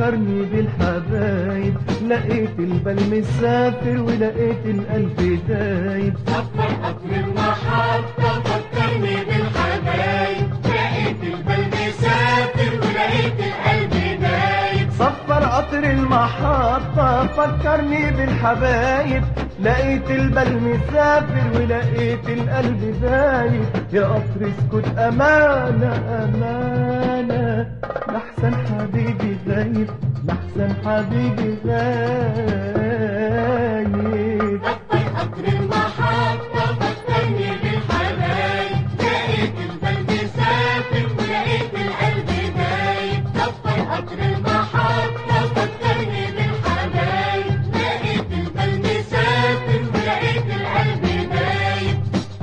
فكرني بالحبايب لقيت البال مسافر ولقيت القلب دايب سفر قطر المحطة فكرني بالحبايب لقيت البال مسافر ولقيت القلب دايب صفر قطر المحطة فكرني بالحبايب لقيت البال مسافر ولقيت القلب دايب يا قطر اسكت أمانة أمانة لحسن حبيبي غايب لحسن حبيبي غايب سفر قطر المحطة فكرني بالحبايب لقيت البال مسافر ولقيت القلب دايب سفر قطر المحطة فكرني بالحبايب لقيت البال مسافر ولقيت القلب دايب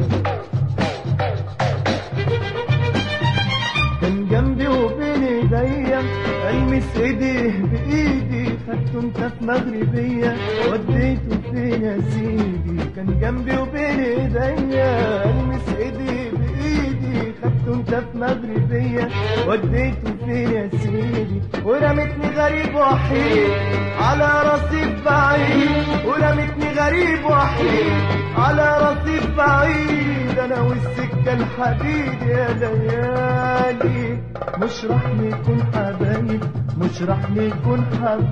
كان جنبي وبين ايديا المس ايديه بايدي خدته انت في مغربيه وديته فين يا سيدي كان جنبي وبين ايديا المس ايديه بايدي خدته انت في مغربيه وديته فين يا سيدي ورمتني غريب وحيد على رصيف بعيد ورمتني غريب وحيد على رصيف بعيد انا والسكه الحديد يا ليالي مش راح نكون حبايب مش راح نكون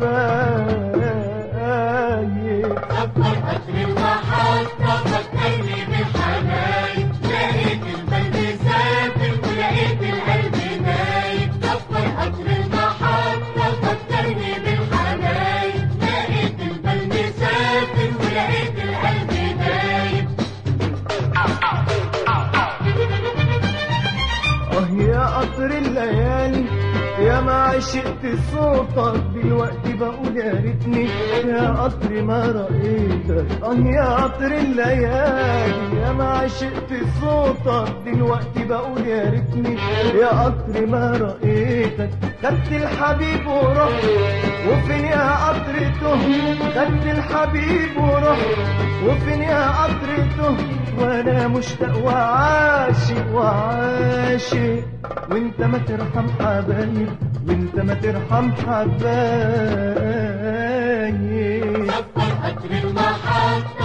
حبايب سفر قطر المحطة فكرني بالحبايب لقيت البلد سافر ولقيت القلب نايم سفر قطر المحطة فكرني بالحبايب لقيت البلد سافر ولقيت القلب نايم اه يا قطر الليالي يا ما عشقت صوتك دلوقتي بقول يا ريتني يا قطر ما رأيتك اه يا قطر الليالي يا ما عشقت صوتك دلوقتي بقول يا ريتني يا قطر ما رأيتك خدت الحبيب ورحت وفين يا قطر تهت خدت الحبيب ورحت وفين يا قطر تهت وانا مشتاق وعاشق وعاشق وانت ما ترحم حبايب وانت ما ترحم حبايب سفر قطر المحطة